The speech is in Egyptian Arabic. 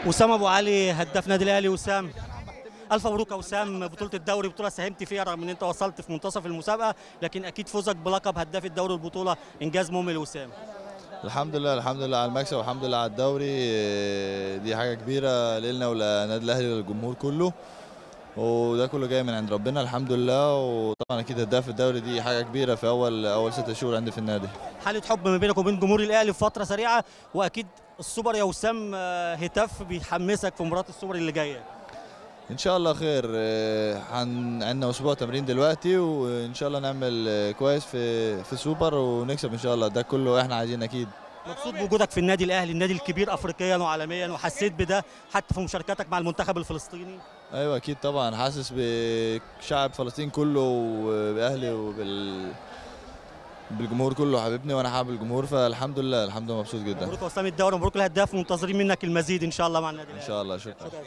وسام ابو علي هداف نادي الاهلي وسام الف مبروك يا وسام بطوله الدوري بطوله ساهمت فيها رغم ان انت وصلت في منتصف المسابقه لكن اكيد فوزك بلقب هداف الدوري البطوله انجاز مهم لوسام الحمد لله الحمد لله على المكسب والحمد لله على الدوري إيه، دي حاجه كبيره لنا ولنادي الاهلي وللجمهور كله وده كله جاي من عند ربنا الحمد لله وطبعا اكيد هداف الدوري دي حاجه كبيره في اول اول ست شهور عندي في النادي حاله حب ما بينك وبين جمهور الاهلي في فتره سريعه واكيد السوبر يا وسام آه، هتاف بيحمسك في مباراه السوبر اللي جايه ان شاء الله خير إيه، هن عندنا اسبوع تمرين دلوقتي وان شاء الله نعمل إيه، كويس في في سوبر ونكسب ان شاء الله ده كله احنا عايزين اكيد مبسوط بوجودك في النادي الاهلي النادي الكبير افريقيا وعالميا وحسيت بده حتى في مشاركتك مع المنتخب الفلسطيني ايوه اكيد طبعا حاسس بشعب فلسطين كله وباهلي وبال بالجمهور كله حبيبني وانا حابب الجمهور فالحمد لله الحمد لله مبسوط جدا مبروك يا وسام الدوري مبروك الهداف ومنتظرين منك المزيد ان شاء الله مع النادي ان الاهلي شاء الله شكرا